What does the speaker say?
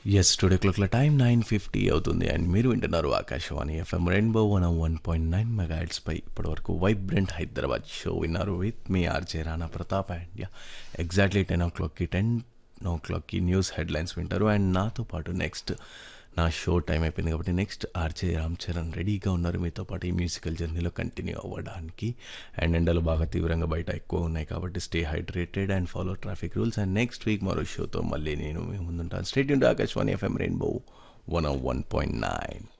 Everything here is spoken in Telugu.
ఎస్ టుడే క్లాక్ల టైం నైన్ ఫిఫ్టీ అవుతుంది అండ్ మీరు వింటున్నారు Akashvani FM rainbow one one point nine మెగాట్స్పై ఇప్పటివరకు వైబ్రెంట్ హైదరాబాద్ షో విన్నారు విత్ మీ RJ Rana Pratap and ya exactly ten ఓ క్లాక్కి టెన్ ఓ క్లాక్కి న్యూస్ హెడ్లైన్స్ వింటారు అండ్ నాతో పాటు నెక్స్ట్ నా షో టైం అయిపోయింది కాబట్టి నెక్స్ట్ ఆర్జే రామ్ చరణ్ రెడీగా ఉన్నారు మీతో పాటు ఈ మ్యూజికల్ జర్నీలో కంటిన్యూ అవ్వడానికి అండ్ ఎండలు బాగా తీవ్రంగా బయట ఎక్కువ ఉన్నాయి కాబట్టి stay hydrated and follow traffic rules and next week మరో షోతో మళ్ళీ నేను మీ ముందుంటాను స్టేట్ యూన్ Akashvani FM rainbow one one point nine